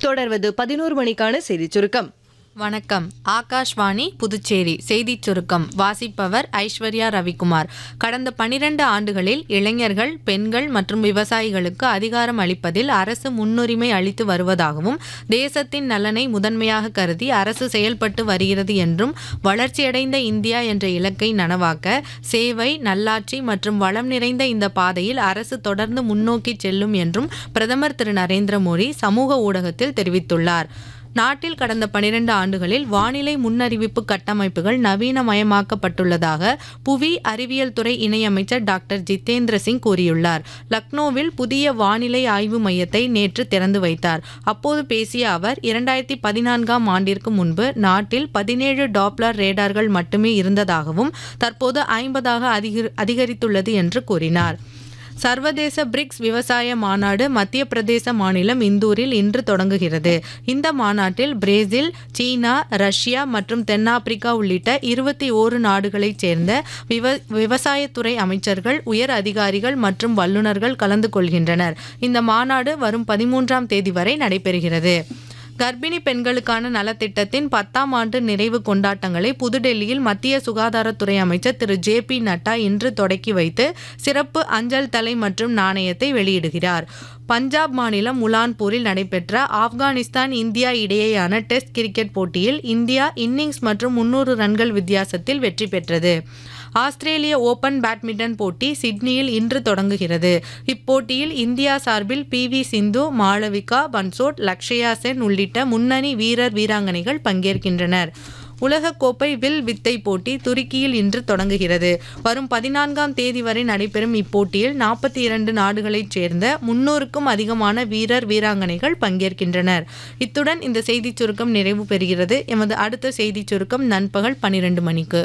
தொடர்வது பதினோரு மணிக்கான செய்திச் சுருக்கம் வணக்கம் ஆகாஷ்வாணி புதுச்சேரி செய்திச் சுருக்கம் வாசிப்பவர் ஐஸ்வர்யா ரவிக்குமார் கடந்த பனிரெண்டு ஆண்டுகளில் இளைஞர்கள் பெண்கள் மற்றும் விவசாயிகளுக்கு அதிகாரம் அளிப்பதில் அரசு முன்னுரிமை அளித்து வருவதாகவும் தேசத்தின் நலனை முதன்மையாக கருதி அரசு செயல்பட்டு வருகிறது என்றும் வளர்ச்சியடைந்த இந்தியா என்ற இலக்கை நனவாக்க சேவை நல்லாட்சி மற்றும் வளம் நிறைந்த இந்த பாதையில் அரசு தொடர்ந்து முன்னோக்கி செல்லும் என்றும் பிரதமர் திரு நரேந்திர மோடி சமூக ஊடகத்தில் தெரிவித்துள்ளார் நாட்டில் கடந்த பனிரெண்டு ஆண்டுகளில் வானிலை முன்னறிவிப்பு கட்டமைப்புகள் நவீனமயமாக்கப்பட்டுள்ளதாக புவி அறிவியல் துறை இணையமைச்சர் டாக்டர் ஜிதேந்திர சிங் கூறியுள்ளார் லக்னோவில் புதிய வானிலை ஆய்வு மையத்தை நேற்று திறந்து வைத்தார் அப்போது பேசிய அவர் இரண்டாயிரத்தி பதினான்காம் ஆண்டிற்கு முன்பு நாட்டில் பதினேழு டாப்ளர் ரேடார்கள் மட்டுமே இருந்ததாகவும் தற்போது ஐம்பதாக அதிகரி அதிகரித்துள்ளது என்று கூறினார் சர்வதேச பிரிக்ஸ் விவசாய மாநாடு மத்திய பிரதேச மாநிலம் இந்தூரில் இன்று தொடங்குகிறது இந்த மாநாட்டில் பிரேசில் சீனா ரஷ்யா மற்றும் தென்னாப்பிரிக்கா உள்ளிட்ட இருபத்தி ஓரு நாடுகளைச் சேர்ந்த விவ விவசாயத்துறை அமைச்சர்கள் உயர் அதிகாரிகள் மற்றும் வல்லுநர்கள் கலந்து கொள்கின்றனர் இந்த மாநாடு வரும் பதிமூன்றாம் தேதி வரை நடைபெறுகிறது கர்ப்பிணி பெண்களுக்கான நலத்திட்டத்தின் பத்தாம் ஆண்டு நிறைவு கொண்டாட்டங்களை புதுடெல்லியில் மத்திய சுகாதாரத்துறை அமைச்சர் திரு ஜே பி நட்டா இன்று தொடக்கி வைத்து சிறப்பு அஞ்சல் தலை மற்றும் நாணயத்தை வெளியிடுகிறார் பஞ்சாப் மாநிலம் முலான்பூரில் நடைபெற்ற ஆப்கானிஸ்தான் இந்தியா இடையேயான டெஸ்ட் கிரிக்கெட் போட்டியில் இந்தியா இன்னிங்ஸ் மற்றும் முன்னூறு ரன்கள் வித்தியாசத்தில் வெற்றி பெற்றது ஆஸ்திரேலிய ஓபன் பேட்மிண்டன் போட்டி சிட்னியில் இன்று தொடங்குகிறது இப்போட்டியில் இந்தியா சார்பில் பி வி சிந்து மாளவிகா பன்சோட் லக்ஷயா சென் உள்ளிட்ட முன்னணி வீரர் வீராங்கனைகள் பங்கேற்கின்றனர் உலகக்கோப்பை வில் வித்தை போட்டி துருக்கியில் இன்று தொடங்குகிறது வரும் பதினான்காம் தேதி வரை நடைபெறும் இப்போட்டியில் நாற்பத்தி இரண்டு நாடுகளைச் சேர்ந்த முன்னூறுக்கும் அதிகமான வீரர் வீராங்கனைகள் பங்கேற்கின்றனர் இத்துடன் இந்த செய்திச் சுருக்கம் நிறைவு பெறுகிறது எமது அடுத்த செய்திச் சுருக்கம் நண்பகல் பன்னிரண்டு மணிக்கு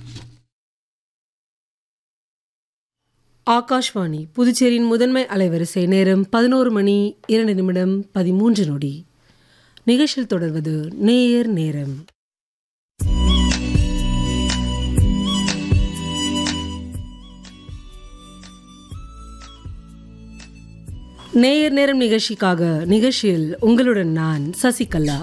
ஆகாஷ்வாணி புதுச்சேரியின் முதன்மை அலைவரிசை நேரம் பதினோரு மணி இரண்டு நிமிடம் பதிமூன்று நொடி நிகழ்ச்சியில் தொடர்வது நேயர் நேரம் நேயர் நேரம் நிகழ்ச்சிக்காக நிகழ்ச்சியில் உங்களுடன் நான் சசிகலா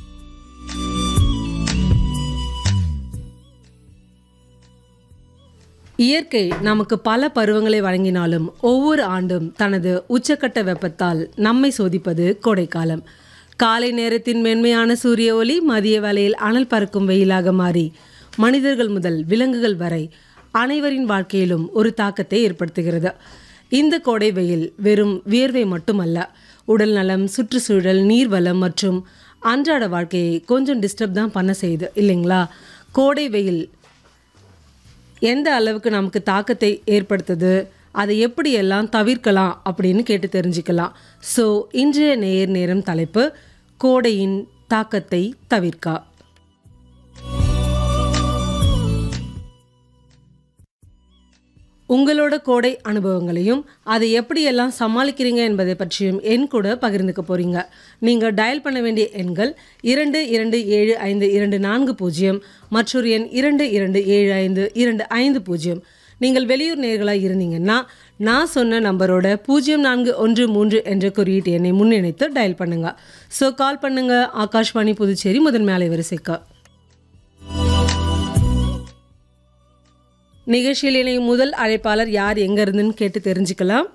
இயற்கை நமக்கு பல பருவங்களை வழங்கினாலும் ஒவ்வொரு ஆண்டும் தனது உச்சக்கட்ட வெப்பத்தால் நம்மை சோதிப்பது கோடைக்காலம் காலை நேரத்தின் மென்மையான சூரிய ஒளி மதிய வேளையில் அனல் பறக்கும் வெயிலாக மாறி மனிதர்கள் முதல் விலங்குகள் வரை அனைவரின் வாழ்க்கையிலும் ஒரு தாக்கத்தை ஏற்படுத்துகிறது இந்த கோடை வெயில் வெறும் வியர்வை மட்டுமல்ல உடல் நலம் சுற்றுச்சூழல் நீர்வளம் மற்றும் அன்றாட வாழ்க்கையை கொஞ்சம் டிஸ்டர்ப் தான் பண்ண செய்யுது இல்லைங்களா கோடை வெயில் எந்த அளவுக்கு நமக்கு தாக்கத்தை ஏற்படுத்துது அதை எப்படியெல்லாம் தவிர்க்கலாம் அப்படின்னு கேட்டு தெரிஞ்சுக்கலாம் ஸோ இன்றைய நேர் நேரம் தலைப்பு கோடையின் தாக்கத்தை தவிர்க்கா உங்களோட கோடை அனுபவங்களையும் அதை எப்படியெல்லாம் சமாளிக்கிறீங்க என்பதை பற்றியும் என் கூட பகிர்ந்துக்க போறீங்க நீங்கள் டயல் பண்ண வேண்டிய எண்கள் இரண்டு இரண்டு ஏழு ஐந்து இரண்டு நான்கு பூஜ்ஜியம் மற்றொரு எண் இரண்டு இரண்டு ஏழு ஐந்து இரண்டு ஐந்து பூஜ்ஜியம் நீங்கள் வெளியூர் நேர்களாக இருந்தீங்கன்னா நான் சொன்ன நம்பரோட பூஜ்ஜியம் நான்கு ஒன்று மூன்று என்ற குறியீட்டு எண்ணை முன்னிணைத்து டயல் பண்ணுங்க ஸோ கால் பண்ணுங்க ஆகாஷ்வாணி புதுச்சேரி முதன்மை அலைவரிசைக்கு நிகழ்ச்சியில் இணையும் முதல் அழைப்பாளர் யார் எங்க இருந்துன்னு கேட்டு தெரிஞ்சுக்கலாம்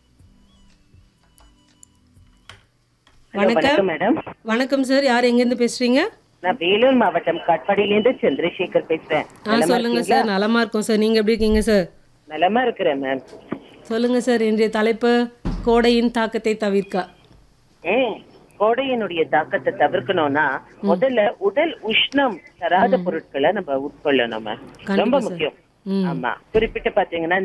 வணக்கம் வணக்கம் மேடம் வணக்கம் சார் யார் எங்கேருந்து பேசுறீங்க நான் வேலூர் மாவட்டம் காட்பாடியிலேருந்து சந்திரசேகர் பேசுறேன் ஆ சொல்லுங்க சார் நலமா இருக்கோம் சார் நீங்க எப்படி இருக்கீங்க சார் நலமா இருக்கிறேன் மேம் சொல்லுங்க சார் இன்றைய தலைப்பு கோடையின் தாக்கத்தை தவிர்க்க ஏன் கோடையினுடைய தாக்கத்தை தவிர்க்கணும்னா முதல்ல உடல் உஷ்ணம் தராத பொருட்களை நம்ம உட்கொள்ளணும் மேம் ரொம்ப முக்கியம் ஆமா குறிப்பிட்டு பாத்தீங்கன்னா